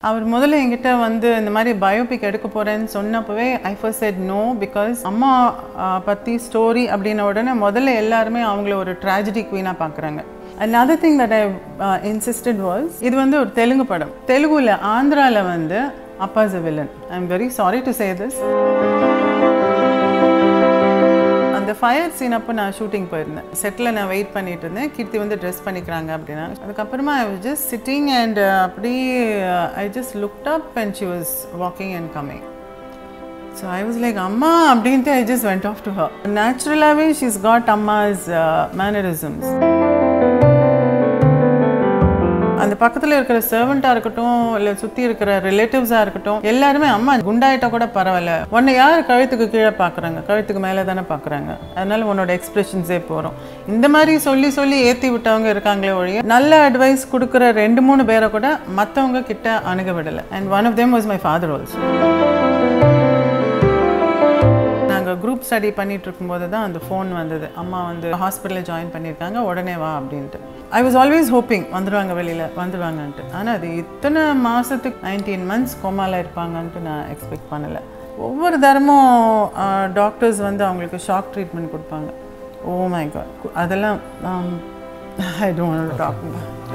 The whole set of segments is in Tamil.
அவர் முதல்ல என்கிட்ட வந்து இந்த மாதிரி பயோபிக் எடுக்க போகிறேன்னு சொன்னப்பவே I first said no because அம்மா ஆஹ், பற்றி ஸ்டோரி அப்படின்ன உடனே முதல்ல எல்லாருமே அவங்கள ஒரு ட்ராஜடி குவீனாக பார்க்குறாங்க another thing that I uh, insisted was இது வந்து ஒரு தெலுங்கு படம் தெலுங்குல ஆந்திரால வந்து அப்பாஸ் a villain I am very sorry to say this அந்த ஃபயர் சீன் அப்போ நான் ஷூட்டிங் போயிருந்தேன் செட்டில் நான் வெயிட் பண்ணிட்டு இருந்தேன் கீர்த்தி வந்து ட்ரெஸ் பண்ணிக்கிறாங்க அப்படின்னா அதுக்கப்புறமா I was just sitting and அப்படியே I just looked up and she was walking and coming so I was like அம்மா அப்படின்ட்டு I just went off to her நேச்சுரலாகவே ஷீஸ் காட் அம்மாஸ் மேனரிசம்ஸ் அந்த பக்கத்தில் இருக்கிற சர்வெண்ட்டாக இருக்கட்டும் இல்லை சுற்றி இருக்கிற ரிலேட்டிவ்ஸாக இருக்கட்டும் எல்லாருமே அம்மா குண்டாயிட்டா கூட பரவாயில்ல உன்னை யார் கழுத்துக்கு கீழே பார்க்குறாங்க கழுத்துக்கு மேலே தானே பார்க்குறாங்க அதனால உன்னோட எக்ஸ்பிரஷன்ஸே போகிறோம் இந்த மாதிரி சொல்லி சொல்லி ஏற்றி விட்டவங்க இருக்காங்களே ஒழிய நல்ல அட்வைஸ் கொடுக்குற ரெண்டு மூணு பேரை கூட மற்றவங்க கிட்ட அணுக விடலை and one of them was my father also நாங்கள் குரூப் ஸ்டடி பண்ணிட்டு இருக்கும்போது தான் அந்த ஃபோன் வந்தது அம்மா வந்து ஹாஸ்பிட்டலில் ஜாயின் பண்ணியிருக்காங்க உடனே வா அப்படின்ட்டு ஐ வாஸ் ஆல்வேஸ் ஹோப்பிங் வந்துடுவாங்க வெளியில் வந்துடுவாங்கன்ட்டு ஆனால் அது இத்தனை மாதத்துக்கு நைன்டீன் மந்த்ஸ் கோமால இருப்பாங்கன்ட்டு நான் எக்ஸ்பெக்ட் பண்ணலை ஒவ்வொரு தரமும் டாக்டர்ஸ் வந்து அவங்களுக்கு ஷாக் ட்ரீட்மெண்ட் கொடுப்பாங்க ஓ மை காட் அதெல்லாம் ஐ டோன்ட் டாக்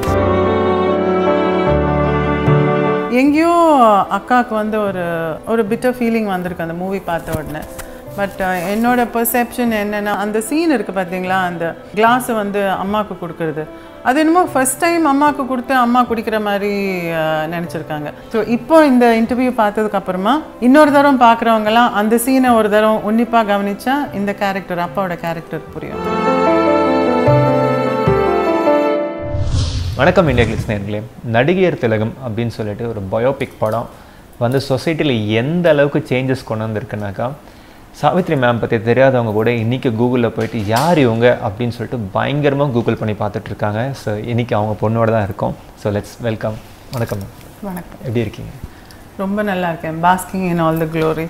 எங்கேயோ அக்காவுக்கு வந்து ஒரு ஒரு பிட்டர் ஃபீலிங் வந்திருக்கு அந்த மூவி பார்த்த உடனே பட் என்னோட பெர்செப்ஷன் என்னென்னா அந்த சீன் இருக்குது பார்த்தீங்களா அந்த கிளாஸை வந்து அம்மாவுக்கு கொடுக்கறது அது என்னமோ ஃபர்ஸ்ட் டைம் அம்மாவுக்கு கொடுத்து அம்மா குடிக்கிற மாதிரி நினச்சிருக்காங்க ஸோ இப்போ இந்த இன்டர்வியூ பார்த்ததுக்கு அப்புறமா இன்னொரு தரம் பார்க்குறவங்கலாம் அந்த சீனை ஒரு தரம் உன்னிப்பாக கவனிச்சா இந்த கேரக்டர் அப்பாவோட கேரக்டர் புரியும் வணக்கம் இந்தியா கிளிஸ் நேர்களே நடிகையர் திலகம் அப்படின்னு சொல்லிட்டு ஒரு பயோபிக் படம் வந்து சொசைட்டியில் எந்த அளவுக்கு சேஞ்சஸ் கொண்டு வந்திருக்குனாக்கா சாவித்ரி மேம் பற்றி தெரியாதவங்க கூட இன்றைக்கி கூகுளில் போயிட்டு யார் இவங்க அப்படின்னு சொல்லிட்டு பயங்கரமாக கூகுள் பண்ணி பார்த்துட்டு இருக்காங்க ஸோ இன்றைக்கி அவங்க பொண்ணோட தான் இருக்கோம் ஸோ லெட்ஸ் வெல்கம் வணக்கம் மேம் வணக்கம் எப்படி இருக்கீங்க ரொம்ப நல்லா இருக்கேன் basking in all the glory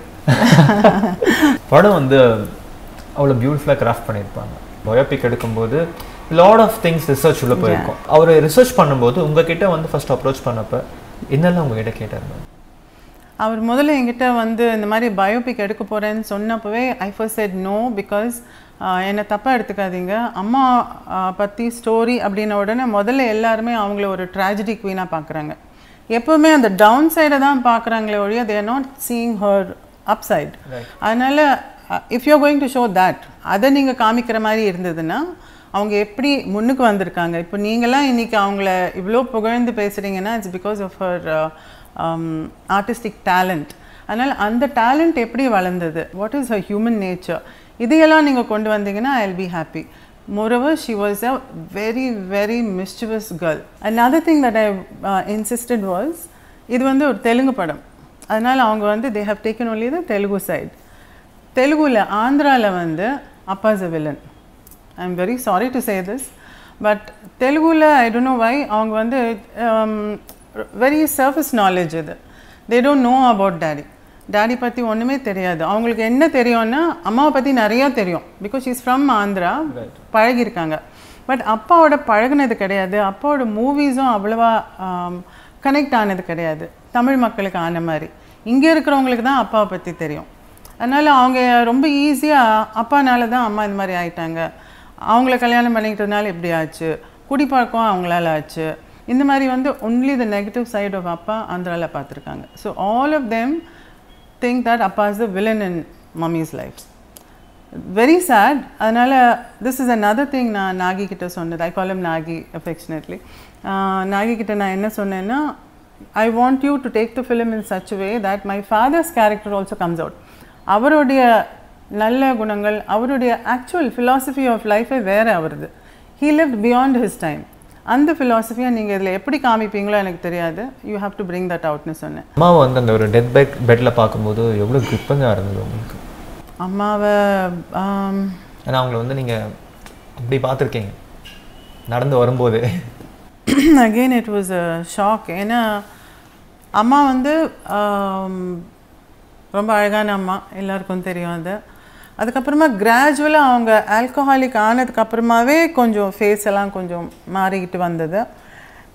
படம் வந்து அவ்வளோ பியூட்டிஃபுல்லாக கிராஃப்ட் பண்ணியிருப்பாங்க பயோபிக் எடுக்கும்போது லாட் ஆஃப் திங்ஸ் ரிசர்ச் உள்ள போயிருக்கும் அவர் ரிசர்ச் பண்ணும்போது உங்ககிட்ட வந்து ஃபர்ஸ்ட் அப்ரோச் பண்ணப்ப என்னெல்லாம் உங்ககிட்ட கேட்டார் மேம் அவர் முதல்ல என்கிட்ட வந்து இந்த மாதிரி பயோபிக் எடுக்க போகிறேன்னு சொன்னப்பவே I first said no because என்னை தப்பாக எடுத்துக்காதீங்க அம்மா பற்றி ஸ்டோரி அப்படின்ன உடனே முதல்ல எல்லாருமே அவங்கள ஒரு ட்ராஜடி குவீனாக பார்க்குறாங்க எப்போவுமே அந்த டவுன் சைடை தான் பார்க்குறாங்களே ஒழிய they're not seeing her up side அதனால் if you going to show that அதை நீங்கள் காமிக்கிற மாதிரி இருந்ததுன்னா அவங்க எப்படி முன்னுக்கு வந்திருக்காங்க இப்போ நீங்களாம் இன்னைக்கு அவங்கள இவ்வளோ புகழ்ந்து பேசுகிறீங்கன்னா it's because of her artistic talent அதனால் அந்த டேலண்ட் எப்படி வளர்ந்தது what is her human nature இதையெல்லாம் நீங்கள் கொண்டு வந்தீங்கன்னா I will be happy moreover she was a very very mischievous girl another thing that i uh, insisted was இது வந்து ஒரு தெலுங்கு படம் அதனால் அவங்க வந்து they have taken only the Telugu side தெலுங்குல ஆந்திராவில் வந்து அப்பாஸ் a villain I am very sorry to say this but தெலுங்குல ஐ டோன்ட் நோ வை அவங்க வந்து வெரி சர்ஃபஸ் நாலேஜ் இது they don't know about daddy daddy பற்றி ஒன்றுமே தெரியாது அவங்களுக்கு என்ன தெரியும்னா அம்மாவை பற்றி நிறையா தெரியும் பிகாஸ் இஸ் ஃப்ரம் ஆந்திரா பழகியிருக்காங்க பட் அப்பாவோட பழகுனது கிடையாது அப்பாவோட மூவிஸும் அவ்வளவா கனெக்ட் ஆனது கிடையாது தமிழ் மக்களுக்கு ஆன மாதிரி இங்கே இருக்கிறவங்களுக்கு தான் அப்பாவை பற்றி தெரியும் அதனால் அவங்க ரொம்ப ஈஸியாக அப்பானால தான் அம்மா இந்த மாதிரி ஆயிட்டாங்க அவங்கள கல்யாணம் பண்ணிக்கிட்டதுனால இப்படி ஆச்சு குடிப்பழக்கம் அவங்களால ஆச்சு இந்த மாதிரி வந்து only the negative side of அப்பா ஆந்திராவில் பார்த்துருக்காங்க so all of them think that அப்பா is the villain in mummy's life very sad அதனால் திஸ் இஸ் another திங் நான் நாகி கிட்ட சொன்னது ஐ காலம் நாகி அஃபெக்ஷனேட்லி நாகி கிட்ட நான் என்ன சொன்னேன்னா I want you to take the film in such way that my father's character also comes out அவருடைய நல்ல குணங்கள் அவருடைய ஆக்சுவல் ஃபிலாசபி ஆஃப் லைஃபே வேறு அவருது he live beyond his time அந்த ஃபிலாசபியை நீங்கள் இதில் எப்படி காமிப்பீங்களோ எனக்கு தெரியாது you have to bring that அவுட்னு சொன்னேன் அம்மாவை வந்து அந்த ஒரு டெத் பெட் பெட்டில் பார்க்கும்போது எவ்வளோ கிரிப்பங்காக இருந்தது உங்களுக்கு அம்மாவை ஆம், ஏன்னா அவங்கள வந்து நீங்கள் அப்படி பார்த்துருக்கீங்க நடந்து வரும்போது again it was a shock ஏன்னா அம்மா வந்து ஆம், ரொம்ப அழகான அம்மா எல்லாருக்கும் தெரியும் அது அதுக்கப்புறமா கிராஜுவலாக அவங்க ஆல்கஹாலிக் ஆனதுக்கு அப்புறமாவே கொஞ்சம் ஃபேஸ் எல்லாம் கொஞ்சம் மாறிக்கிட்டு வந்தது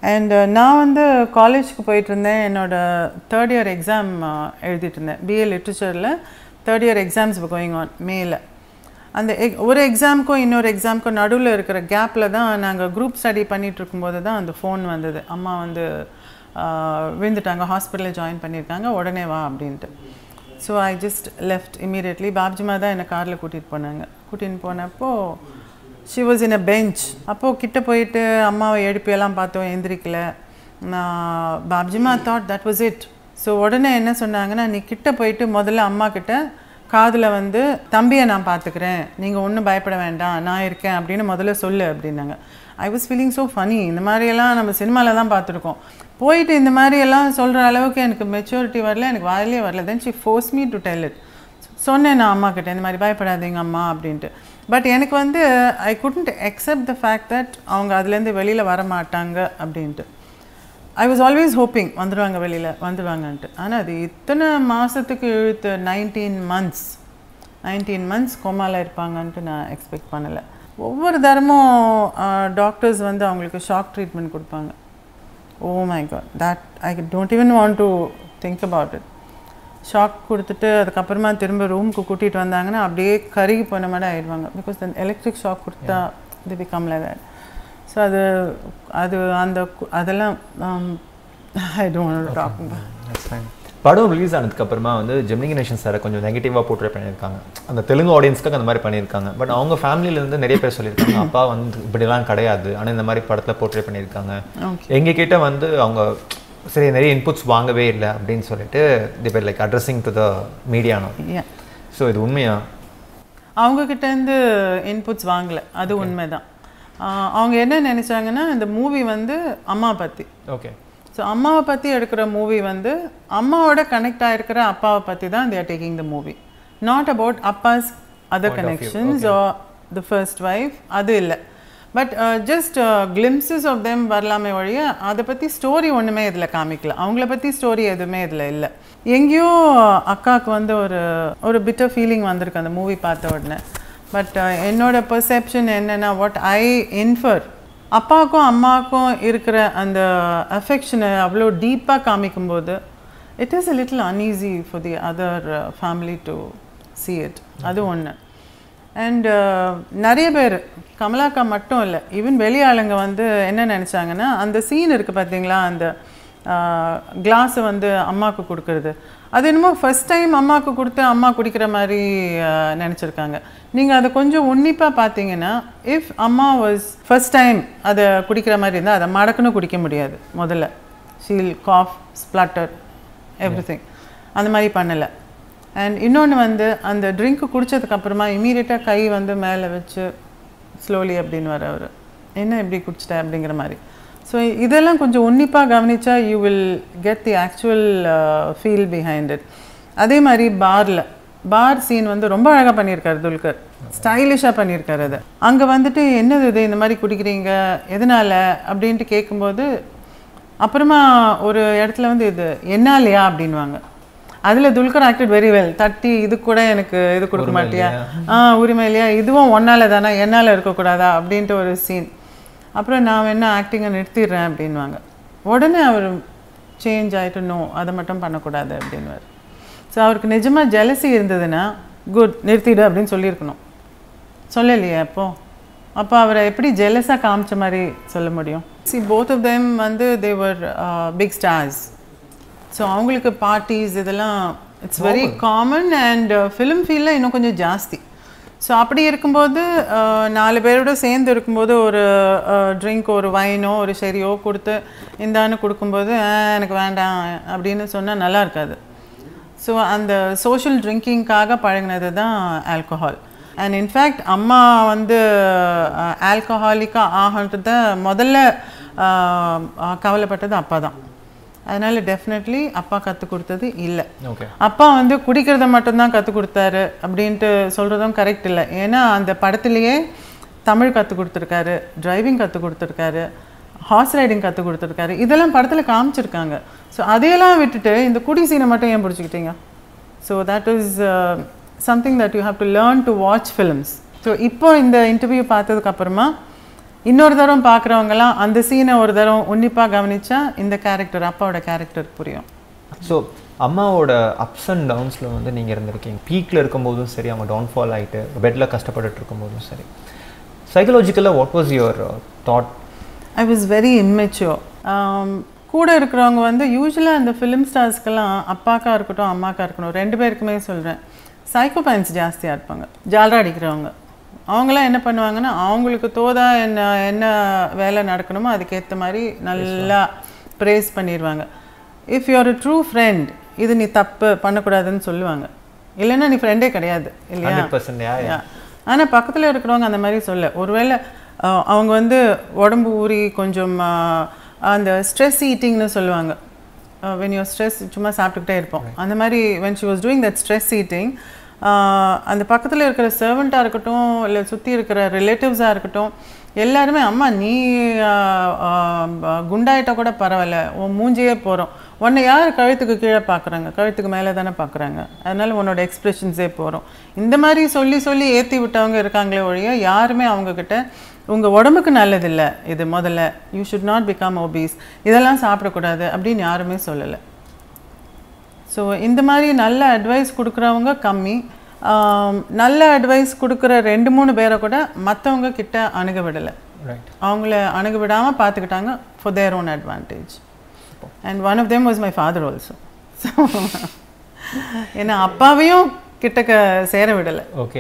அண்ட் நான் வந்து காலேஜ்க்கு போயிட்டு இருந்தேன் என்னோட தேர்ட் இயர் எக்ஸாம் எழுதிட்டு இருந்தேன் பிஏ லிட்ரேச்சரில் third year exams going on மேல அந்த எக் ஒரு எக்ஸாமுக்கும் இன்னொரு எக்ஸாமுக்கும் நடுவில் இருக்கிற கேப்பில் தான் நாங்கள் குரூப் ஸ்டடி பண்ணிட்டு இருக்கும்போது தான் அந்த ஃபோன் வந்தது அம்மா வந்து ஆஹ், விழுந்துட்டாங்க ஹாஸ்பிட்டலில் ஜாயின் பண்ணியிருக்காங்க உடனே வா அப்படின்ட்டு so I just left immediately Babjima தான் என்னை காரில் கூட்டிகிட்டு போனாங்க கூட்டின்னு போனப்போ she was in a bench அப்போது கிட்ட போயிட்டு அம்மாவை எழுப்பியெல்லாம் பார்த்தோம் எந்திரிக்கல நான் Babjima thought that was it so உடனே என்ன சொன்னாங்கன்னா நீ கிட்ட போயிட்டு முதல்ல அம்மா கிட்ட காதில் வந்து தம்பியை நான் பார்த்துக்கிறேன் நீங்கள் ஒன்றும் பயப்பட வேண்டாம் நான் இருக்கேன் அப்படின்னு முதல்ல சொல்லு அப்படின்னாங்க I was feeling so funny இந்த மாதிரியெல்லாம் நம்ம சினிமாவில் தான் பார்த்துருக்கோம் போயிட்டு இந்த மாதிரியெல்லாம் சொல்கிற அளவுக்கு எனக்கு மெச்சூரிட்டி வரல எனக்கு வாயிலே வரல then she force me to tell it சொன்னேன் நான் அம்மா கிட்ட இந்த மாதிரி பயப்படாதீங்க அம்மா அப்படின்ட்டு பட் எனக்கு வந்து I couldn't accept the fact that அவங்க அதுலேருந்து வெளியில் வர மாட்டாங்க அப்படின்ட்டு ஐ வாஸ் ஆல்வேஸ் ஹோப்பிங் வந்துடுவாங்க வெளியில் வந்துடுவாங்கன்ட்டு ஆனால் அது இத்தனை மாதத்துக்கு இழுத்து நைன்டீன் மந்த்ஸ் நைன்டீன் மந்த்ஸ் கோமாவில் இருப்பாங்கன்ட்டு நான் எக்ஸ்பெக்ட் பண்ணலை ஒவ்வொரு தரமும் டாக்டர்ஸ் வந்து அவங்களுக்கு ஷாக் ட்ரீட்மெண்ட் கொடுப்பாங்க oh my god that I don't even want to think about it shock கொடுத்துட்டு அதுக்கப்புறமா திரும்ப ரூமுக்கு கூட்டிகிட்டு வந்தாங்கன்னா அப்படியே கருகி போன மாதிரி ஆயிடுவாங்க பிகாஸ் the எலக்ட்ரிக் ஷாக் கொடுத்தா இது பிகம் லைக் தட் ஸோ அது அது அந்த கு- அதெல்லாம் I don't talk That's fine. படம் ரிலீஸ் ஆனதுக்கு அப்புறமா வந்து ஜெமினி கணேசன் சாரை கொஞ்சம் நெகட்டிவாக போர்ட்ரே பண்ணியிருக்காங்க அந்த தெலுங்கு ஆடியன்ஸ்க்காக அந்த மாதிரி பண்ணியிருக்காங்க பட் அவங்க ஃபேமிலியில இருந்து நிறைய பேர் சொல்லியிருக்காங்க அப்பா வந்து இப்படிலாம் கிடையாது ஆனால் இந்த மாதிரி படத்தில் போர்ட்ரே பண்ணியிருக்காங்க ஓகே எங்க கிட்ட வந்து அவங்க சரி நிறைய இன்புட்ஸ் வாங்கவே இல்லை அப்படின்னு சொல்லிட்டு தி பேர் லைக் அட்ரஸிங் டு த மீடியானோ ஏன் ஸோ இது உண்மையா அவங்க கிட்டேருந்து இன்புட்ஸ் வாங்கலை அது உண்மைதான் ஆஹ் அவங்க என்ன நினைச்சாங்கன்னா இந்த மூவி வந்து அம்மா பற்றி ஓகே ஸோ அம்மாவை பற்றி எடுக்கிற மூவி வந்து அம்மாவோட கனெக்ட் ஆகிருக்கிற அப்பாவை பற்றி தான் they're taking the movie not about அப்பாஸ் other connections or the first wife அது இல்லை but just glimpses of them வரலாமே ஒழிய அதை பற்றி ஸ்டோரி ஒன்றுமே இதில் காமிக்கல அவங்கள பற்றி ஸ்டோரி எதுவுமே இதில் இல்லை எங்கேயோ அக்காவுக்கு வந்து ஒரு ஒரு பிட்டர் ஃபீலிங் வந்திருக்கு அந்த மூவி பார்த்த உடனே பட் என்னோட பெர்செப்ஷன் என்னென்னா வாட் ஐ இன்ஃபர் அப்பாவுக்கும் அம்மாவுக்கும் இருக்கிற அந்த அஃபெக்ஷனை அவ்வளோ டீப்பாக காமிக்கும்போது it is a little uneasy for the other family to see it அது ஒன்று அண்ட் நிறைய பேர் கமலாக்கா மட்டும் இல்லை ஈவன் வெளியாளுங்க வந்து என்ன நினச்சாங்கன்னா அந்த சீன் இருக்குது பார்த்தீங்களா அந்த கிளாஸை வந்து அம்மாவுக்கு கொடுக்கறது அது என்னமோ ஃபர்ஸ்ட் டைம் அம்மாவுக்கு கொடுத்து அம்மா குடிக்கிற மாதிரி நினச்சிருக்காங்க நீங்கள் அதை கொஞ்சம் உன்னிப்பாக பார்த்தீங்கன்னா இஃப் அம்மா வாஸ் ஃபர்ஸ்ட் டைம் அதை குடிக்கிற மாதிரி இருந்தால் அதை மடக்குன்னு குடிக்க முடியாது முதல்ல ஷீல் காஃப் ஸ்ப்ளட்டர் எவ்ரி அந்த மாதிரி பண்ணலை அண்ட் இன்னொன்று வந்து அந்த ட்ரிங்க்கு குடித்ததுக்கப்புறமா இமீடியட்டாக கை வந்து மேலே வச்சு ஸ்லோலி அப்படின்னு வர அவர் என்ன இப்படி குடிச்சிட்ட அப்படிங்கிற மாதிரி ஸோ இதெல்லாம் கொஞ்சம் உன்னிப்பாக கவனிச்சா you will get the actual feel behind it அதே மாதிரி பாரில் பார் சீன் வந்து ரொம்ப அழகாக பண்ணியிருக்காரு துல்கர் ஸ்டைலிஷாக பண்ணியிருக்காரு அதை அங்கே வந்துட்டு என்னது இது இந்த மாதிரி குடிக்கிறீங்க எதனால அப்படின்ட்டு கேட்கும்போது அப்புறமா ஒரு இடத்துல வந்து இது என்னாலையா அப்படின்வாங்க அதில் துல்கர் ஆக்டட் வெரி வெல் தட்டி இது கூட எனக்கு இது கொடுக்க மாட்டியா ஆ உரிமை இல்லையா இதுவும் ஒன்னால தானே என்னால் இருக்கக்கூடாதா அப்படின்ட்டு ஒரு சீன் அப்புறம் நான் வேணா ஆக்டிங்கை நிறுத்திடுறேன் அப்படின்வாங்க உடனே அவர் சேஞ்ச் ஆகிட்டு நோ அதை மட்டும் பண்ணக்கூடாது அப்படின்வார் ஸோ அவருக்கு நிஜமாக ஜெலசி இருந்ததுன்னா குட் நிறுத்திடு அப்படின்னு சொல்லியிருக்கணும் சொல்லலையே அப்போ அப்போ அவரை எப்படி ஜெலஸாக காமிச்ச மாதிரி சொல்ல முடியும் சி போத் ஆஃப் தெம் வந்து தேவர் பிக் ஸ்டார்ஸ் ஸோ அவங்களுக்கு பார்ட்டிஸ் இதெல்லாம் it's very common and film ஃபீல்டில் இன்னும் கொஞ்சம் ஜாஸ்தி ஸோ அப்படி இருக்கும்போது அஹ், நாலு பேரோட சேர்ந்து இருக்கும்போது ஒரு ட்ரிங்க் ஒரு வைனோ ஒரு ஷெரியோ கொடுத்து இந்தான்னு கொடுக்கும்போது "ஆ, எனக்கு வேண்டாம் அப்படின்னு சொன்னால் நல்லா இருக்காது ஸோ அந்த சோஷியல் ட்ரிங்கிங்காக பழகினது தான் ஆல்கஹால் அண்ட் இன்ஃபேக்ட் அம்மா வந்து ஆல்கஹாலிக்காக ஆகன்றத முதல்ல அஹ், அஹ், கவலைப்பட்டது அப்பா தான் அதனால டெஃபினெட்லி அப்பா கற்றுக் கொடுத்தது இல்லை ஓகே அப்பா வந்து குடிக்கிறத மட்டும்தான் கற்றுக் கொடுத்தாரு அப்படின்ட்டு சொல்கிறதும் கரெக்ட் இல்லை ஏன்னா அந்த படத்துலேயே தமிழ் கற்றுக் கொடுத்துருக்காரு டிரைவிங் கற்றுக் கொடுத்துருக்காரு ஹார்ஸ் ரைடிங் கற்றுக் கொடுத்துருக்காரு இதெல்லாம் படத்தில் காமிச்சிருக்காங்க ஸோ அதையெல்லாம் விட்டுட்டு இந்த குடி சீனை மட்டும் ஏன் பிடிச்சிக்கிட்டீங்க so that is something that you have to learn to watch films so இப்போ இந்த இன்டர்வியூ பார்த்ததுக்கப்புறமா இன்னொரு தரம் பார்க்குறவங்கலாம் அந்த சீனை ஒரு தரம் உன்னிப்பாக கவனிச்சா இந்த கேரக்டர் அப்பாவோட கேரக்டர் புரியும் ஸோ அம்மாவோட அப்ஸ் அண்ட் டவுன்ஸில் வந்து நீங்கள் இருந்திருக்கீங்க பீக்கில் இருக்கும்போதும் சரி அவங்க டவுன்ஃபால் ஆகிட்டு பெட்டில் கஷ்டப்பட்டுட்டு இருக்கும்போதும் சரி சைக்கலாஜிக்கலாக what was your thought I was very immature கூட இருக்கிறவங்க வந்து யூஸ்வலாக இந்த ஃபிலிம் ஸ்டார்ஸ்க்கெல்லாம் அப்பாக்கா இருக்கட்டும் அம்மாக்கா இருக்கட்டும் ரெண்டு பேருக்குமே சொல்கிறேன் சைக்கோபேன்ஸ் ஜாஸ்தியாக இருப்பாங்க ஜாலரா அடிக்கிறவங்க அவங்களாம் என்ன பண்ணுவாங்கன்னா அவங்களுக்கு தோதா என்ன என்ன வேலை நடக்கணுமோ அதுக்கேற்ற மாதிரி நல்லா ப்ரேஸ் பண்ணிடுவாங்க if you're a true friend இது நீ தப்பு பண்ணக்கூடாதுன்னு சொல்லுவாங்க இல்லைன்னா நீ ஃப்ரெண்டே கிடையாது இல்லையா ஹண்ட்ரட் பர்சன்ட் ஆனால் பக்கத்தில் இருக்கிறவங்க அந்த மாதிரி சொல்ல ஒருவேளை அஹ், அவங்க வந்து உடம்பு ஊறி கொஞ்சம் அஹ், அந்த ஸ்ட்ரெஸ் ஈட்டிங்னு சொல்லுவாங்க வென் யூர் ஸ்ட்ரெஸ் சும்மா சாப்பிட்டுக்கிட்டே இருப்போம் அந்த மாதிரி when she was doing that stress eating அந்த பக்கத்தில் இருக்கிற சர்வெண்ட்டாக இருக்கட்டும் இல்லை சுற்றி இருக்கிற ரிலேட்டிவ்ஸாக இருக்கட்டும் எல்லாருமே அம்மா நீ ஆஹ், ஆஹ், குண்டாயிட்டா கூட பரவாயில்ல உன் மூஞ்சியே போகிறோம் உன்னை யார் கழுத்துக்கு கீழே பார்க்குறாங்க கழுத்துக்கு மேலே தானே பார்க்குறாங்க அதனால உன்னோட எக்ஸ்பிரஷன்ஸே போகிறோம் இந்த மாதிரி சொல்லி சொல்லி ஏற்றி விட்டவங்க இருக்காங்களே ஒழிய யாருமே அவங்கக்கிட்ட உங்கள் உடம்புக்கு நல்லதில்லை இது முதல்ல you should not become obese இதெல்லாம் சாப்பிடக்கூடாது அப்படின்னு யாருமே சொல்லலை ஸோ இந்த மாதிரி நல்ல அட்வைஸ் கொடுக்குறவங்க கம்மி ஆம், நல்ல அட்வைஸ் கொடுக்குற ரெண்டு மூணு பேரை கூட மற்றவங்க கிட்ட அணுக விடலை ரைட் அவங்கள அணுக விடாமல் பார்த்துக்கிட்டாங்க for their own advantage and one of them was my father also so ஏன்னா அப்பாவையும் கிட்டக்க சேர விடலை okay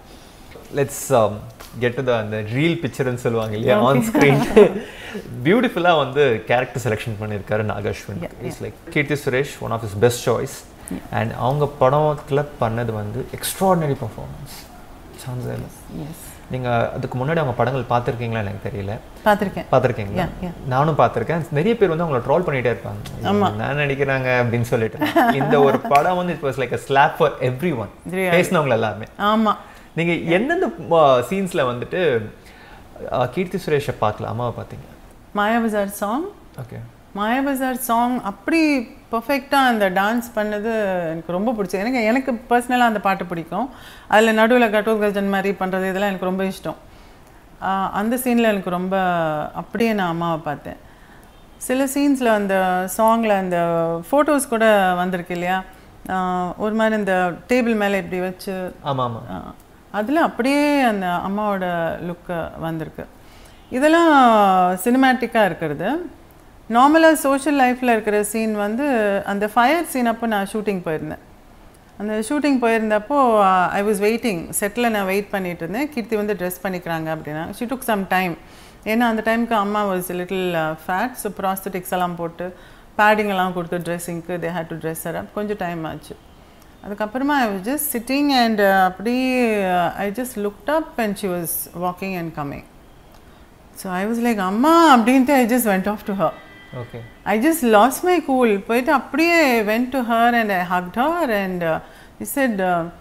let's get to the அந்த ரீல் பிக்சர்னு சொல்லுவாங்க இல்லையா ஆன் ஸ்க்ரீன் பியூட்டிஃபுல்லாக வந்து கேரக்டர் செலெக்ஷன் பண்ணியிருக்காரு நாகேஸ்வன் it's like Keerthy Suresh one of is best choice and அவங்க படத்தில் பண்ணது வந்து எக்ஸ்ட்ராடினரி பர்ஃபார்மன்ஸ் சான்ஸே இல்லை எஸ் நீங்கள் அதுக்கு முன்னாடி அவங்க படங்கள் பார்த்துருக்கீங்களா எனக்கு தெரியல பார்த்துருக்கேன் பார்த்துருக்கீங்களா Yeah, yeah. நானும் பார்த்துருக்கேன் நிறைய பேர் வந்து அவங்கள ட்ரோல் பண்ணிட்டே இருப்பாங்க நான் நடிக்கிறாங்க அப்படின்னு சொல்லிட்டு இந்த ஒரு படம் வந்து it was like a slap for everyone Really? பேசினவங்க எல்லாருமே ஆமாம் நீங்க எந்தெந்த சீன்ஸ்ல வந்துட்டு அஹ், கீர்த்தி சுரேஷை பார்க்கல அம்மாவை பார்த்தீங்க Mayabazar song okay Mayabazar song அப்படி பர்ஃபெக்டாக அந்த டான்ஸ் பண்ணது எனக்கு ரொம்ப பிடிச்சது எனக்கு எனக்கு பர்சனலாக அந்த பாட்டு பிடிக்கும் அதில் நடுவில் கட்டோத்கஜன் மாதிரி பண்ணுறது இதெல்லாம் எனக்கு ரொம்ப இஷ்டம் ஆஹ் அந்த சீனில் எனக்கு ரொம்ப அப்படியே நான் அம்மாவை பார்த்தேன் சில சீன்ஸில் அந்த சாங்கில் அந்த ஃபோட்டோஸ் கூட வந்திருக்கு இல்லையா ஆஹ் ஒரு மாதிரி இந்த டேபிள் மேலே இப்படி வச்சு ஆமா ஆமா அதில் அப்படியே அந்த அம்மாவோட லுக்கு வந்திருக்கு இதெல்லாம் சினிமேட்டிக்காக இருக்கிறது நார்மலாக சோஷியல் லைஃப்பில் இருக்கிற சீன் வந்து அந்த ஃபயர் சீன் அப்போ நான் ஷூட்டிங் போயிருந்தேன் அந்த ஷூட்டிங் போயிருந்தப்போ ஐ வாஸ் வெயிட்டிங் செட்டில் நான் வெயிட் பண்ணிட்டு இருந்தேன் கீர்த்தி வந்து ட்ரெஸ் பண்ணிக்கிறாங்க அப்படின்னா ஷி டுக் சம் டைம் ஏன்னா அந்த டைமுக்கு அம்மா was little fat so prosthetics எல்லாம் போட்டு பேடிங் எல்லாம் கொடுத்து ட்ரெஸ்ஸிங்க்கு they had to dress up கொஞ்சம் டைம் ஆச்சு அதுக்கப்புறமா I was just sitting and அப்படியே I just looked up and she was walking and coming so I was like அம்மா அப்படின்ட்டு I just went off to her okay I just lost my cool போயிட்டு அப்படியே went to her and I hugged her and is it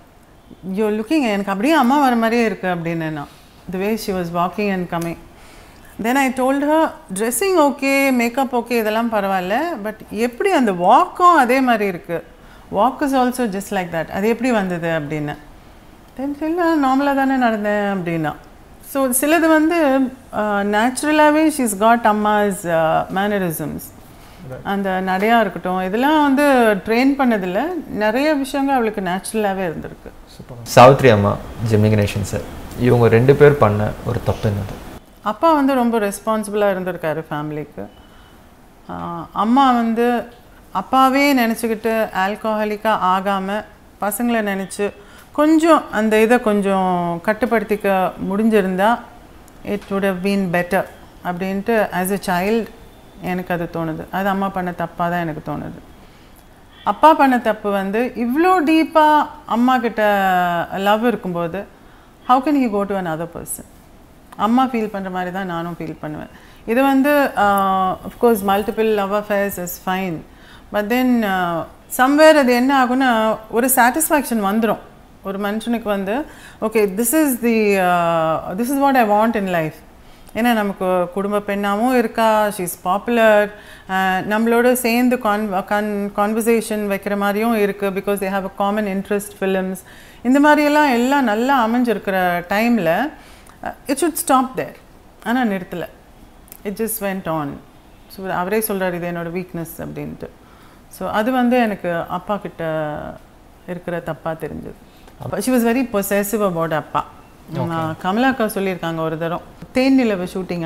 you looking எனக்கு அப்படியே அம்மா வர மாதிரியே இருக்கு அப்படின்னு நான் the way she was walking and coming then I told her dressing okay makeup okay இதெல்லாம் பரவாயில்ல பட் எப்படி அந்த வாக்கும் அதே மாதிரி இருக்கு walk is also just like that அது எப்படி வந்தது அப்படின்னு தென் இல்லை நார்மலாக தானே நடந்தேன் அப்படின்னா ஸோ சிலது வந்து நேச்சுரலாகவே ஷீஸ் காட் அம்மாஸ் மேனரிசம்ஸ் அந்த நடையா இருக்கட்டும் இதெல்லாம் வந்து ட்ரெயின் பண்ணதில்ல நிறைய விஷயங்கள் அவளுக்கு நேச்சுரலாகவே இருந்திருக்கு சூப்பர் சாவித்ரி அம்மா ஜெமினி கணேசன் சார் இவங்க ரெண்டு பேர் பண்ண ஒரு தப்பு என்னது அப்பா வந்து ரொம்ப ரெஸ்பான்சிபிளாக இருந்திருக்காரு ஃபேமிலிக்கு அம்மா வந்து அப்பாவே நினச்சிக்கிட்டு ஆல்கஹாலிக்காக ஆகாமல் பசங்களை நினச்சி கொஞ்சம் அந்த இதை கொஞ்சம் கட்டுப்படுத்திக்க முடிஞ்சிருந்தா it would have been better அப்படின்ட்டு ஆஸ் a child எனக்கு அது தோணுது அது அம்மா பண்ண தப்பாக தான் எனக்கு தோணுது அப்பா பண்ண தப்பு வந்து இவ்வளோ டீப்பாக அம்மா கிட்ட லவ் இருக்கும்போது how can he go to another person அம்மா ஃபீல் பண்ணுற மாதிரி தான் நானும் ஃபீல் பண்ணுவேன் இது வந்து of course multiple love affairs is fine but then somewhere அது என்ன ஆகும்னா ஒரு சாட்டிஸ்ஃபேக்ஷன் வந்துடும் ஒரு மனுஷனுக்கு வந்து okay this is the this is what I want in life ஏன்னா நமக்கு குடும்ப பெண்ணாகவும் இருக்கா ஷீஸ் பாப்புலர் நம்மளோட சேர்ந்து கான் கன் கான்வர்சேஷன் வைக்கிற மாதிரியும் இருக்குது because they have a common interest films இந்த மாதிரியெல்லாம் எல்லாம் நல்லா அமைஞ்சிருக்கிற டைமில் இட் ஷுட் ஸ்டாப் தேர் ஆனால் நிறுத்தலை it just went on so அவரே சொல்கிறார் இது என்னோட வீக்னஸ் அப்படின்ட்டு ஸோ அது வந்து எனக்கு அப்பா கிட்ட இருக்கிற தப்பாக தெரிஞ்சது she was very possessive about அப்பா நான் கமலா அக்கா சொல்லியிருக்காங்க ஒரு தரம் தேன் நிலவு ஷூட்டிங்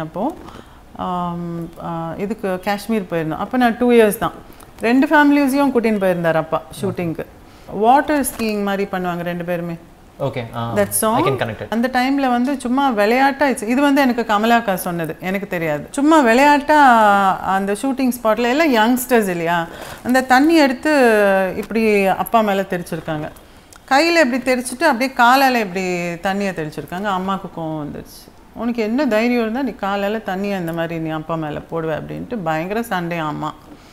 அப்போது இதுக்கு காஷ்மீர் போயிருந்தோம் அப்போ நான் டூ இயர்ஸ் தான் ரெண்டு ஃபேமிலிஸையும் கூட்டின்னு போயிருந்தார் அப்பா ஷூட்டிங்க்கு வாட்டர் ஸ்கீயிங் மாதிரி பண்ணுவாங்க ரெண்டு பேருமே okay that I song can connect அந்த டைம்ல வந்து சும்மா விளையாட்டா it's- இது வந்து எனக்கு கமலாக்கா சொன்னது எனக்கு தெரியாது சும்மா விளையாட்டா அந்த ஷூட்டிங் ஸ்பாட்ல எல்லாம் யங்ஸ்டர்ஸ் இல்லையா அந்த தண்ணி எடுத்து இப்படி அப்பா மேல தெளிச்சிருக்காங்க கையில இப்படி தெளிச்சிட்டு அப்படியே காலால இப்படி தண்ணியை தெளிச்சிருக்காங்க அம்மாவுக்கு கோவம் வந்துருச்சு உனக்கு என்ன தைரியம் இருந்தால் நீ காலால தண்ணியை இந்த மாதிரி நீ அப்பா மேல போடுவ அப்படின்ட்டு பயங்கர சண்டை அம்மா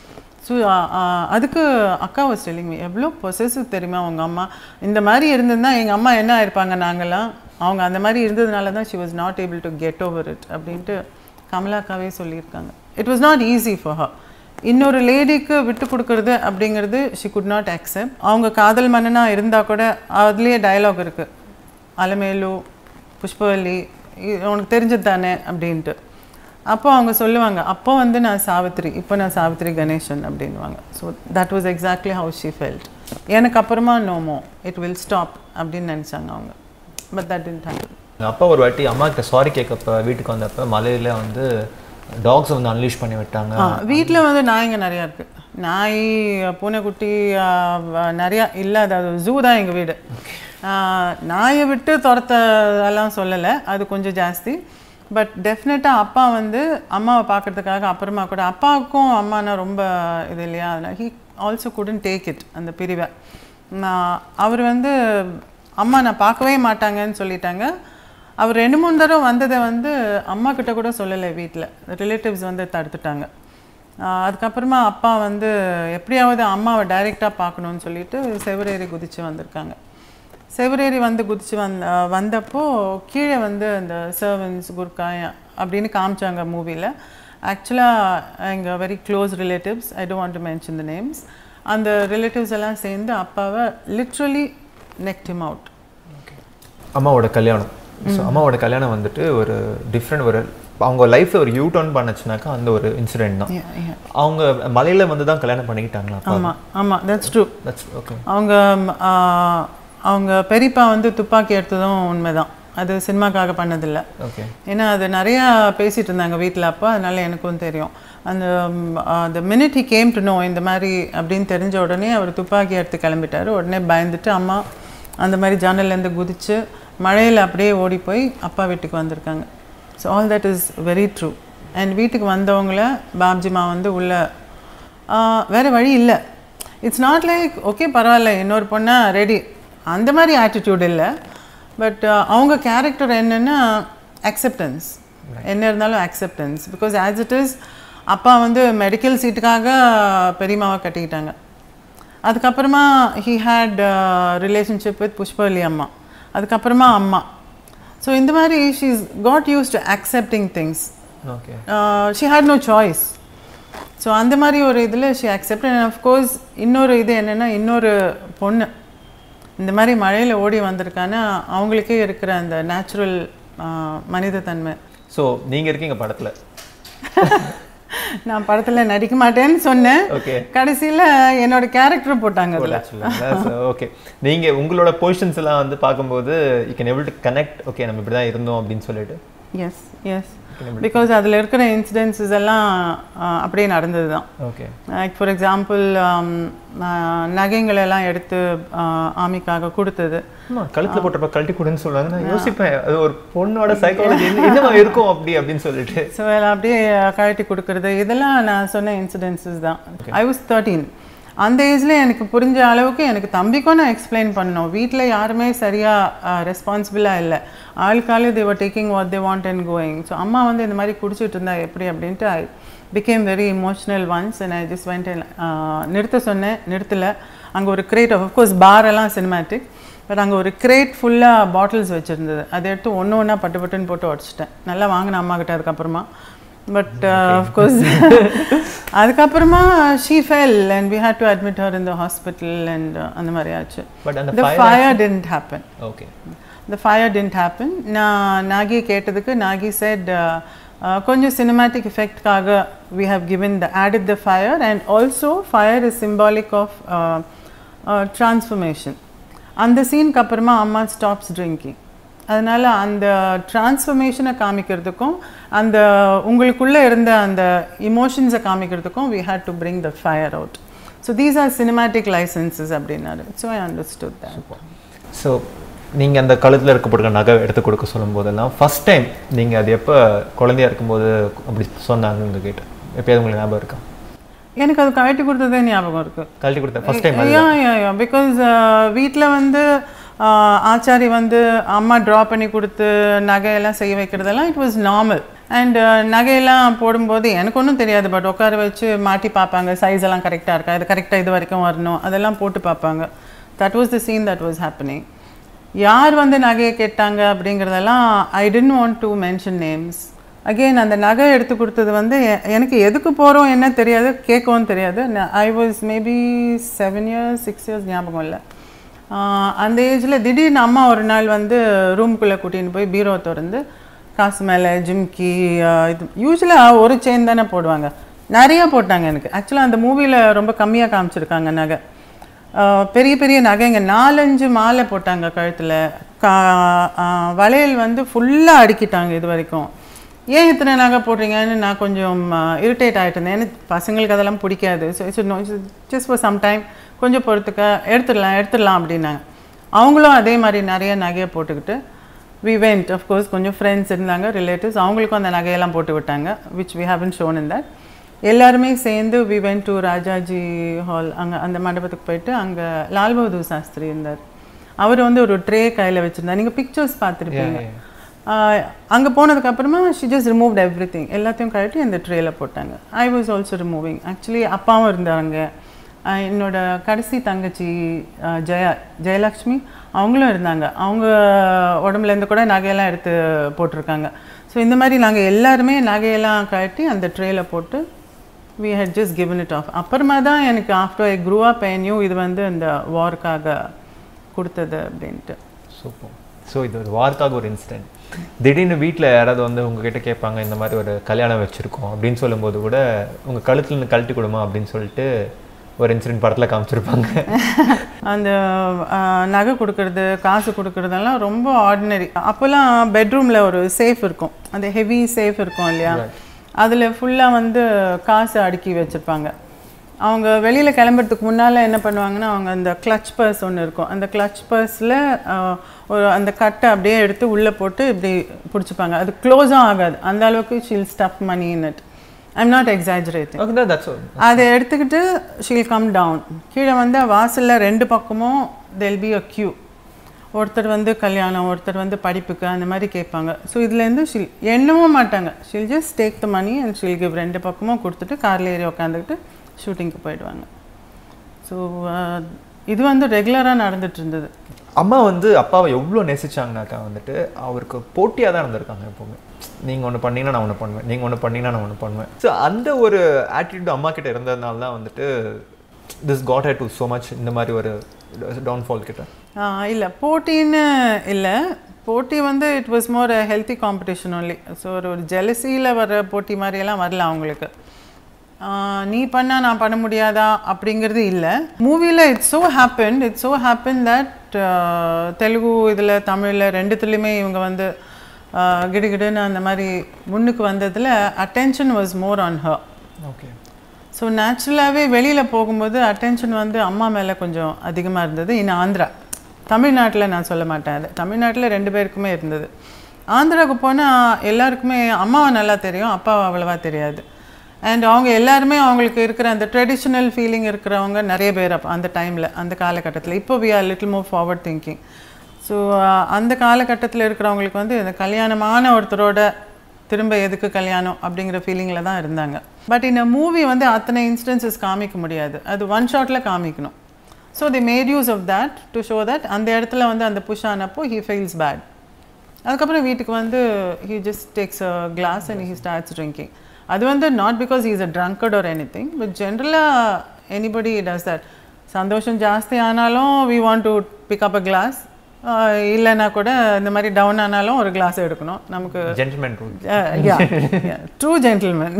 ஸோ அதுக்கு அக்கா வாஸ் டெல்லிங் மீ எவ்வளோ பொசசிவ் தெரியுமா அவங்க அம்மா இந்த மாதிரி இருந்திருந்தா எங்கள் அம்மா என்ன ஆயிருப்பாங்க நாங்கெல்லாம் அவங்க அந்த மாதிரி இருந்ததுனால தான் she was not able to get over it அப்படின்ட்டு கமலாக்காவே சொல்லியிருக்காங்க it was not easy for her இன்னொரு லேடிக்கு விட்டு கொடுக்கறது அப்படிங்கிறது ஷி குட் நாட் அக்செப்ட் அவங்க காதல் மன்னனா இருந்தால் கூட அதுலேயே டயலாக் இருக்குது அலமேலு புஷ்பவல்லி இ- உனக்கு தெரிஞ்சது தானே அப்படின்ட்டு அப்போ அவங்க சொல்லுவாங்க அப்போ வந்து நான் சாவித்ரி இப்போ நான் சாவித்ரி கணேசன் அப்படின்வாங்க so that was exactly how she felt எனக்கு அப்புறமா நோமோ இட் வில் ஸ்டாப் அப்படின்னு நினச்சாங்க அவங்க பட் தட் டென்ட் ஹேப்பன் எங்கள் அப்பா ஒரு வாட்டி அம்மா கிட்ட சாரி கேட்கப்ப வீட்டுக்கு வந்தப்ப மலையில வந்து டாக்ஸ் வந்து அன்லீஷ் பண்ணி விட்டாங்க வீட்டில் வந்து நாய்ங்க நிறையா இருக்குது நாய் பூனைக்குட்டி ஆ, வ- நிறையா இல்லாத அது ஜூ தான் எங்கள் வீடு ஆ, நாயை விட்டு துரத்தெல்லாம் சொல்லலை அது கொஞ்சம் ஜாஸ்தி பட் டெஃபினட்டாக அப்பா வந்து அம்மாவை பார்க்கறதுக்காக அப்புறமா கூட அப்பாவுக்கும் அம்மானா ரொம்ப இது இல்லையா அதனால் he also couldn't take it அந்த பிரிவை நான் அவர் வந்து அம்மா நான் பார்க்கவே மாட்டாங்கன்னு சொல்லிட்டாங்க அவர் ரெண்டு மூணு தடவை வந்ததை வந்து அம்மா கிட்ட கூட சொல்லலை வீட்டில் ரிலேட்டிவ்ஸ் வந்து தடுத்துட்டாங்க ஆஹ் அதுக்கப்புறமா அப்பா வந்து எப்படியாவது அம்மாவை டைரெக்டாக பார்க்கணுன்னு சொல்லிட்டு செவரேறி குதிச்சு வந்திருக்காங்க செவரேறி வந்து குதிச்சு வந்த வந்தப்போ கீழே வந்து அந்த சர்வன்ஸ் குர்கா அப்படின்னு காமிச்சாங்க மூவியில் ஆக்சுவலாக எங்கள் very close relatives I don't want to mention the names அந்த ரிலேட்டிவ்ஸ் எல்லாம் சேர்ந்து அப்பாவை லிட்ரலி நெக்ட் him அவுட் அம்மாவோட கல்யாணம் ஸோ அம்மாவோட கல்யாணம் வந்துட்டு ஒரு டிஃப்ரெண்ட் ஒரு அவங்க லைஃப்ல ஒரு யூ டர்ன் பண்ணுச்சுனாக்கா அந்த ஒரு இன்சிடென்ட் தான் அவங்க மலையில வந்து தான் கல்யாணம் பண்ணிக்கிட்டாங்களா அப்பா ஆமாம் ஆமாம் தட்ஸ் ட்ரூ தட்ஸ் ஓகே அவங்க ம், ஆ, அவங்க பெரியப்பா வந்து துப்பாக்கி எடுத்ததும் உண்மைதான் அது சினிமாக்காக பண்ணதில்லை ஓகே ஏன்னா அது நிறையா பேசிட்டு இருந்தாங்க வீட்டில் அப்போ அதனால எனக்கும் தெரியும் அந்த அந்த minute he came to know இந்த மாதிரி அப்படின்னு தெரிஞ்ச உடனே அவர் துப்பாக்கி எடுத்து கிளம்பிட்டாரு உடனே பயந்துட்டு அம்மா அந்த மாதிரி ஜன்னல்லேருந்து குதிச்சு மழையில் அப்படியே ஓடி போய் அப்பா வீட்டுக்கு வந்திருக்காங்க so all that is very true and வீட்டுக்கு வந்தவங்கள பாப்ஜிமா வந்து உள்ள ஆ, வேற வழி இல்லை இட்ஸ் நாட் லைக் ஓகே பரவாயில்ல இன்னொரு பொண்ணா ரெடி அந்த மாதிரி ஆட்டிடியூட் இல்லை பட் அவங்க கேரக்டர் என்னன்னா அக்செப்டன்ஸ் என்ன இருந்தாலும் acceptance because as it is அப்பா வந்து மெடிக்கல் சீட்டுக்காக பெரியம்மாவை கட்டிக்கிட்டாங்க அதுக்கப்புறமா he had relationship with Pushpavalli அம்மா அதுக்கப்புறமா அம்மா ஸோ இந்த மாதிரி she's got use to accepting things okay she had no choice so அந்த மாதிரி ஒரு இதில் ஷி அக்செப்ட் அண்ட் அஃப்கோர்ஸ் இன்னொரு இது என்னென்னா இன்னொரு பொண்ணு இந்த மாதிரி மழையில் ஓடி வந்திருக்கான்னா அவங்களுக்கே இருக்கிற அந்த நேச்சுரல் மனிதத்தன்மை ஸோ நீங்க இருக்கீங்க படத்துல நான் படத்தில் நடிக்க மாட்டேன்னு சொன்னேன் ஓகே கடைசியில் என்னோட கேரக்டரும் போட்டாங்க அதில் ஓகே நீங்க உங்களோட பொசிஷன்ஸ் எல்லாம் வந்து பார்க்கும்போது you can able to connect okay நம்ம இப்படி தான் இருந்தோம் அப்படின்னு சொல்லிட்டு எஸ் எஸ் பிகாஸ் அதில் இருக்கிற இன்சிடென்ட்ஸஸ் எல்லாம் ஆஹ், அப்படியே நடந்தது தான் ஓகே லைக் ஃபார் எக்ஸாம்பிள் நகைங்கள் எல்லாம் எடுத்து ஆமிக்காக கொடுத்தது ஆமா கழுத்துல போட்டப்ப கழட்டி கொடுன்னு சொல்லுவாங்க நான் யோசிப்பேன் அது ஒரு பொண்ணோட சைக்காலஜி என்னவா இருக்கும் அப்படி அப்படின்னு சொல்லிட்டு ஸோ அப்படியே கழட்டி கொடுக்கறது இதெல்லாம் நான் சொன்ன இன்சிடென்சஸ் தான் ஐ வாஸ் தேர்ட்டீன் அந்த ஏஜில் எனக்கு புரிஞ்ச அளவுக்கு எனக்கு தம்பிக்கும் நான் எக்ஸ்பிளைன் பண்ணோம் வீட்டில் யாருமே சரியாக ரெஸ்பான்சிபிளாக இல்லை ஆளுக்காலு they were taking what they want and going so அம்மா வந்து இந்த மாதிரி குடிச்சிட்டு இருந்தா எப்படி அப்படின்ட்டு I became very emotional once and I just went நிறுத்த சொன்னேன் நிறுத்தலை அங்கே ஒரு கிரேட் ஆஃப் கோர்ஸ் பார் எல்லாம் சினிமேட்டிக் பட் அங்கே ஒரு கிரேட் ஃபுல்லாக பாட்டில்ஸ் வச்சுருந்தது அதை எடுத்து ஒன்று ஒன்றா பட்டு பட்டுன்னு போட்டு உடச்சிட்டேன் நல்லா வாங்கின அம்மா கிட்ட அதுக்கப்புறமா பட் அஃப்கோர்ஸ் அதுக்கப்புறமா she fell and we had to admit her in the hospital and அந்த மாதிரி ஆச்சு பட் அந்த the fire didn't happen okay the fire didn't happen நான் நாகி கேட்டதுக்கு நாகி said uh, uh, கொஞ்சம் cinematic effectகாக we have given the added the fire and also fire is symbolic of uh, uh, transformation அந்த சீனுக்கு அப்புறமா அம்மா ஸ்டாப்ஸ் ட்ரிங்கிங் அதனால் அந்த டிரான்ஸ்ஃபர்மேஷனை காமிக்கிறதுக்கும் அந்த உங்களுக்குள்ளே இருந்த அந்த இமோஷன்ஸை காமிக்கிறதுக்கும் we had to bring the fire out so these are cinematic licenses அப்படின்னாரு so I understood that so நீங்கள் அந்த கழுத்தில் இருக்கப்பட்ட நகை எடுத்து கொடுக்க சொல்லும் போதெல்லாம் ஃபஸ்ட் டைம் நீங்கள் அது எப்போ குழந்தையா இருக்கும்போது அப்படி சொன்னாங்கன்னு உங்ககிட்ட எப்பயாவது உங்களுக்கு ஞாபகம் இருக்கா எனக்கு அது கழட்டி கொடுத்ததே ஞாபகம் இருக்குது கழட்டி கொடுத்த first time yeah yeah yeah because வீட்டில் வந்து ஆஹ், ஆச்சாரி வந்து அம்மா ட்ரா பண்ணி கொடுத்து நகையெல்லாம் செய்ய வைக்கிறதெல்லாம் இட் வாஸ் நார்மல் அண்ட் நகையெல்லாம் போடும்போது எனக்கு ஒன்றும் தெரியாது பட் உட்கார வச்சு மாட்டி பார்ப்பாங்க சைஸ் எல்லாம் கரெக்டாக இருக்கா இது கரெக்டாக இது வரைக்கும் வரணும் அதெல்லாம் போட்டு பார்ப்பாங்க that was the scene that was happening யார் வந்து நகையை கேட்டாங்க அப்படிங்கிறதெல்லாம் I didn't want to mention names again அந்த நகை எடுத்து கொடுத்தது வந்து எ- எனக்கு எதுக்கு போகிறோம் என்ன தெரியாது கேட்கவும் தெரியாது I was maybe seven years six years ஞாபகம் இல்லை ஆஹ் அந்த ஏஜில் திடீர்னு அம்மா ஒரு நாள் வந்து ரூம்குள்ளே கூட்டின்னு போய் பீரோ திறந்து காசு மேலே ஜிம்கி ஆஹ் இது யூஸ்வலாக ஒரு செயின் தானே போடுவாங்க நிறைய போட்டாங்க எனக்கு ஆக்சுவலாக அந்த மூவியில் ரொம்ப கம்மியாக காமிச்சிருக்காங்க நகை ஆஹ் பெரிய பெரிய நகைங்க நாலஞ்சு மாலை போட்டாங்க கழுத்தில் கா ஆஹ் வளையல் வந்து ஃபுல்லாக அடுக்கிட்டாங்க இது வரைக்கும் ஏன் இத்தனை நகை போடுறீங்கன்னு நான் கொஞ்சம் இரிட்டேட் ஆகிட்டு இருந்தேன் எனக்கு பசங்களுக்கு அதெல்லாம் பிடிக்காது so it's no just for some time கொஞ்சம் பொறுத்துக்க எடுத்துடலாம் எடுத்துடலாம் அப்படின்னாங்க அவங்களும் அதே மாதிரி நிறைய நகையை போட்டுக்கிட்டு வி வெண்ட் அஃப்கோர்ஸ் கொஞ்சம் ஃப்ரெண்ட்ஸ் இருந்தாங்க ரிலேட்டிவ்ஸ் அவங்களுக்கும் அந்த நகையெல்லாம் போட்டு விட்டாங்க which we haven't shown in that எல்லாருமே சேர்ந்து we went to Rajaji hall அங்கே அந்த மண்டபத்துக்கு போயிட்டு அங்கே லால் பகதூர் சாஸ்திரி இருந்தார் அவர் வந்து ஒரு ட்ரே கையில் வச்சுருந்தார் நீங்கள் பிக்சர்ஸ் பார்த்துருப்பீங்க அங்கே போனதுக்கப்புறமா she just removed everything எல்லாத்தையும் கழட்டி அந்த ட்ரேல போட்டாங்க I was also removing actually அப்பாவும் இருந்தாங்க ஆஹ் என்னோட கடைசி தங்கச்சி ஆஹ் ஜெயா ஜெயலக்ஷ்மி அவங்களும் இருந்தாங்க அவங்க உடம்புலேருந்து கூட நகையெல்லாம் எடுத்து போட்டிருக்காங்க ஸோ இந்த மாதிரி நாங்கள் எல்லாருமே நகையெல்லாம் கழட்டி அந்த ட்ரேல போட்டு we had just given it off அப்புறமா தான் எனக்கு ஆஃப்டர் ஐ க்ரூ அப் ஐ இது வந்து இந்த வார்க்காக கொடுத்தது அப்படின்ட்டு சூப்பர் ஸோ இது ஒரு வார்க்காக ஒரு இன்சிடென்ட் திடீர்னு வீட்டில் யாராவது வந்து உங்ககிட்ட கேட்பாங்க இந்த மாதிரி ஒரு கல்யாணம் வச்சுருக்கோம் அப்படின்னு சொல்லும்போது கூட உங்கள் கழுத்துல இருந்து கழட்டி கொடுமா அப்படின்னு சொல்லிட்டு ஒரு இன்சிடென்ட் படத்தில் காமிச்சிருப்பாங்க அந்த ஆஹ், நகை கொடுக்கறது காசு கொடுக்கறதெல்லாம் ரொம்ப ஆர்டினரி அப்போல்லாம் பெட்ரூமில் ஒரு சேஃப் இருக்கும் அந்த ஹெவி சேஃப் இருக்கும் இல்லையா அதில் ஃபுல்லாக வந்து காசு அடுக்கி வச்சுருப்பாங்க அவங்க வெளியில் கிளம்புறதுக்கு முன்னால் என்ன பண்ணுவாங்கன்னா அவங்க அந்த கிளச் பர்ஸ் ஒன்று இருக்கும் அந்த கிளச் பர்ஸில் ஒரு அந்த கட்டை அப்படியே எடுத்து உள்ளே போட்டு இப்படி பிடிச்சிப்பாங்க அது க்ளோஸும் ஆகாது அந்த அளவுக்கு she'll stuff money in it I'm not exaggerating okay that's அதை எடுத்துக்கிட்டு ஷீல் கம் டவுன் கீழே வந்து வாசலில் ரெண்டு பக்கமும் தெல் பி அ கியூ ஒருத்தர் வந்து கல்யாணம் ஒருத்தர் வந்து படிப்புக்கு அந்த மாதிரி கேட்பாங்க ஸோ இதுலேருந்து ஷீல் எண்ணவும் மாட்டாங்க she'll just take the money and she'll give ரெண்டு பக்கமும் கொடுத்துட்டு காரில் ஏறி உட்காந்துக்கிட்டு ஷூட்டிங்க்கு போயிடுவாங்க ஸோ இது வந்து ரெகுலராக நடந்துட்டு இருந்தது அம்மா வந்து அப்பாவை எவ்வளோ நேசிச்சாங்கனாக்கா வந்துட்டு அவருக்கு போட்டியாக தான் இருந்திருக்காங்க எப்போவுமே நீங்கள் ஒன்று பண்ணீங்கன்னா நான் ஒன்று பண்ணுவேன் நீங்கள் ஒன்று பண்ணீங்கன்னா நான் ஒன்று பண்ணுவேன் ஸோ அந்த ஒரு ஆட்டிடியூட் அம்மா கிட்ட இருந்ததுனால தான் வந்துட்டு this got had to so much இந்த மாதிரி ஒரு டவுன்ஃபால் கிட்ட இல்லை போட்டின்னு இல்லை போட்டி வந்து it was more healthy competition only so ஒரு ஒரு ஜெலசியில் வர போட்டி மாதிரியெல்லாம் வரல அவங்களுக்கு ஆஹ் நீ பண்ணா நான் பண்ண முடியாதா அப்படிங்கிறது இல்லை மூவியில் it's so happen it's so happen that Telugu இதில் தமிழில் ரெண்டுத்துலேயுமே இவங்க வந்து ஆஹ் கிடுகிடுன்னு அந்த மாதிரி முன்னுக்கு வந்ததில் attention was more on her okay so நேச்சுரலாகவே வெளியில் போகும்போது அட்டென்ஷன் வந்து அம்மா மேலே கொஞ்சம் அதிகமாக இருந்தது இன் ஆந்திரா தமிழ்நாட்டில் நான் சொல்ல மாட்டேன் அது தமிழ்நாட்டில் ரெண்டு பேருக்குமே இருந்தது ஆந்திராவுக்கு போனால் எல்லாருக்குமே அம்மாவை நல்லா தெரியும் அப்பாவை அவ்வளவா தெரியாது அண்ட் அவங்க எல்லாருமே அவங்களுக்கு இருக்கிற அந்த ட்ரெடிஷ்னல் ஃபீலிங் இருக்கிறவங்க நிறைய பேர் அப்போ அந்த டைமில் அந்த காலகட்டத்தில் இப்போ we are little more forward thinking so அந்த காலகட்டத்தில் இருக்கிறவங்களுக்கு வந்து இந்த கல்யாணமான ஒருத்தரோட திரும்ப எதுக்கு கல்யாணம் அப்படிங்கிற ஃபீலிங்கில் தான் இருந்தாங்க பட் இந்த மூவி வந்து அத்தனை இன்ஸ்டன்சஸ் காமிக்க முடியாது அது ஒன் ஷாட்டில் காமிக்கணும் so the made use of that to show that அந்த இடத்துல வந்து அந்த புஷ் ஆனப்போ ஹீ ஃபீல்ஸ் பேட் அதுக்கப்புறம் வீட்டுக்கு வந்து he just takes a glass and he starts drinking அது வந்து not because is a drunkard or anything but ஜென்ரலாக எனிபடி டஸ் தட் சந்தோஷம் ஜாஸ்தி ஆனாலும் we want to pick up a glass இல்லைன்னா கூட இந்த மாதிரி டவுன் ஆனாலும் ஒரு கிளாஸ் எடுக்கணும் நமக்கு ஜென்டில்மேன் ரூல் ட்ரூ ஜென்டில்மேன்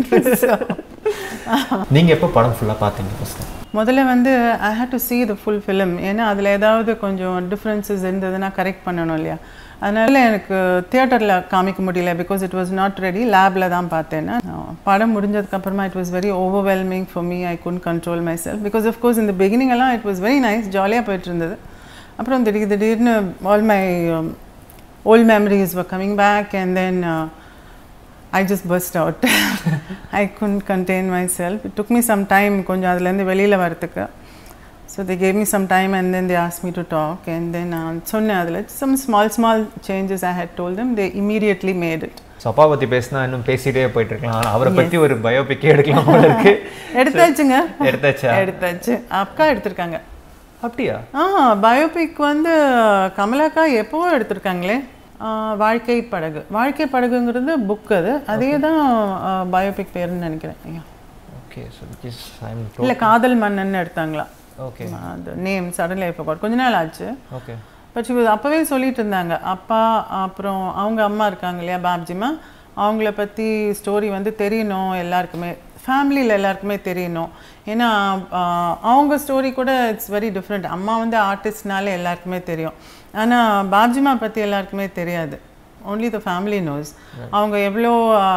நீங்க எப்போ படம் ஃபுல்லா பார்த்தீங்க ஃபர்ஸ்ட் முதல்ல வந்து I had to see the full film ஏன்னா அதில் ஏதாவது கொஞ்சம் டிஃப்ரென்சஸ் இருந்ததுன்னா கரெக்ட் பண்ணணும் இல்லையா அதனால எனக்கு தியேட்டரில் காமிக்க முடியல because it was not ready லேபில் தான் பார்த்தேன்னா படம் முடிஞ்சதுக்கப்புறமா it was very overwhelming for me I couldn't control myself because of course இந்த பிகினிங் எல்லாம் இட் வாஸ் வெரி நைஸ் ஜாலியாக போயிட்டு இருந்தது அப்புறம் திடீர் திடீர்னு all my old memories were coming back and then uh, I just burst out. I couldn't contain myself. It took me some time கொஞ்சம் அதுலேருந்து வெளியில் வரத்துக்கு so they gave me some time and then they asked me to talk and then நான் சொன்னேன் அதில் some small small changes I had told them they immediately made it. So அப்பா பற்றி பேசினா இன்னும் பேசிட்டே போயிட்டு இருக்கலாம் ஆனா அவரை பற்றி ஒரு பயோபிக்கே எடுக்கலாம் போல இருக்கு எடுத்தாச்சுங்க எடுத்தாச்சா எடுத்தாச்சு அக்கா எடுத்திருக்காங்க அப்படியா ஆ பயோபிக் வந்து கமலாக்கா எப்போவோ எடுத்திருக்காங்களே ஆ, வாழ்க்கை படகு வாழ்க்கை படகுங்கிறது புக் அது அதே தான் பயோபிக் பேருன்னு நினைக்கிறேன் ஐயா ஓகே ஸோ இஸ் ஐம் இல்லை காதல் மன்னன் எடுத்தாங்களா ஓகே அந்த நேம் சடன்லி இப்போ கொஞ்ச நாள் ஆச்சு ஓகே பட் she was அப்போவே சொல்லிட்டு இருந்தாங்க அப்பா அப்புறம் அவங்க அம்மா இருக்காங்க இல்லையா பாப்ஜிமா அவங்கள பற்றி ஸ்டோரி வந்து தெரியணும் எல்லாருக்குமே ஃபேமிலியில் எல்லாருக்குமே தெரியணும் ஏன்னா ஆஹ், அவங்க ஸ்டோரி கூட இட்ஸ் வெரி டிஃப்ரெண்ட் அம்மா வந்து ஆர்டிஸ்ட்னாலே எல்லாருக்குமே தெரியும் ஆனால் பாப்ஜிமா பற்றி எல்லாருக்குமே தெரியாது only the ஃபேமிலி knows அவங்க எவ்வளோ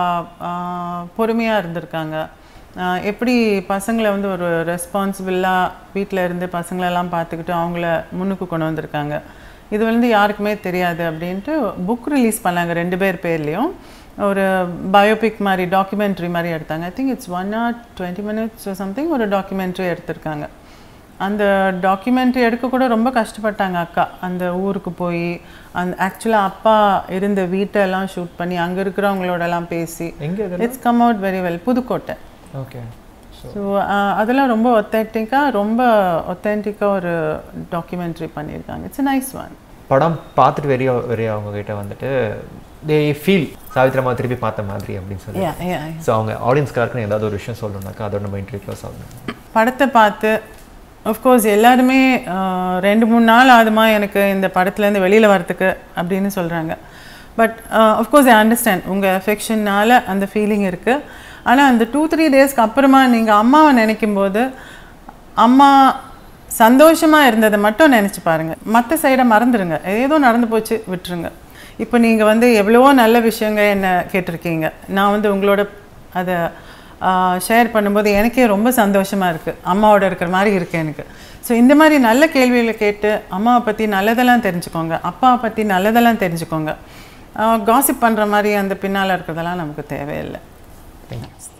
பொறுமையாக இருந்திருக்காங்க ஆஹ் எப்படி பசங்களை வந்து ஒரு ரெஸ்பான்சிபிளாக வீட்டில் இருந்து பசங்களெல்லாம் பார்த்துக்கிட்டு அவங்கள முன்னுக்கு கொண்டு வந்திருக்காங்க இது வந்து யாருக்குமே தெரியாது அப்படின்ட்டு புக் ரிலீஸ் பண்ணாங்க ரெண்டு பேர் பேர்லேயும் ஒரு பயோபிக் மாதிரி டாக்குமெண்ட்ரி மாதிரி எடுத்தாங்க I think it's one or twenty minutes something ஒரு டாக்குமெண்ட்ரி எடுத்திருக்காங்க அந்த டாக்குமெண்ட்ரி எடுக்க கூட ரொம்ப கஷ்டப்பட்டாங்க அக்கா அந்த ஊருக்கு போய் அந்த ஆக்சுவலாக அப்பா இருந்த வீட்டெல்லாம் ஷூட் பண்ணி அங்கே இருக்கிறவங்களோடலாம் பேசி எங்கே இது it's come out very well Pudukkottai okay so so அதெல்லாம் ரொம்ப ஒத்தென்டிக்காக ரொம்ப ஒத்தென்டிக்காக ஒரு டாக்குமெண்ட்ரி பண்ணியிருக்காங்க இட்ஸ் நைஸ் ஒன் படம் பார்த்துட்டு வெறிய வெறிய அவங்க கிட்ட வந்துட்டு தே ஃபீல் சாவித்திரமா திருப்பி பார்த்த மாதிரி அப்படின்னு சொல்லி யா யா ஸோ அவங்க ஆடியன்ஸ்காருக்கு ஏதாவது ஒரு விஷயம் சொல்லணும்னாக்கா அதோட நம்ம இன்டர்வியூ க்ளோஸ் ஆகணும் படத்தை பார்த்து கோர்ஸ் எல்லாருமே ஆஹ், ரெண்டு மூணு நாள் ஆகுமா எனக்கு இந்த படத்துலேருந்து வெளியில் வரத்துக்கு அப்படின்னு சொல்கிறாங்க பட் கோர்ஸ் ஐ அண்டர்ஸ்டாண்ட் உங்கள் எஃபெக்ஷனால் அந்த ஃபீலிங் இருக்குது ஆனால் அந்த டூ த்ரீ டேஸ்க்கு அப்புறமா நீங்கள் அம்மாவை நினைக்கும் போது அம்மா சந்தோஷமாக இருந்ததை மட்டும் நினச்சி பாருங்கள் மற்ற சைடை மறந்துடுங்க ஏதோ நடந்து போச்சு விட்டுருங்க இப்போ நீங்கள் வந்து எவ்வளவோ நல்ல விஷயங்கள் என்ன கேட்டிருக்கீங்க நான் வந்து உங்களோட அதை ஷேர் பண்ணும்போது எனக்கே ரொம்ப சந்தோஷமாக இருக்குது அம்மாவோட இருக்கிற மாதிரி இருக்குது எனக்கு ஸோ இந்த மாதிரி நல்ல கேள்விகளை கேட்டு அம்மாவை பற்றி நல்லதெல்லாம் தெரிஞ்சுக்கோங்க அப்பாவை பற்றி நல்லதெல்லாம் தெரிஞ்சுக்கோங்க காசிப் பண்ணுற மாதிரி அந்த பின்னால் இருக்கிறதெல்லாம் நமக்கு தேவையில்லை தேங்க்யூ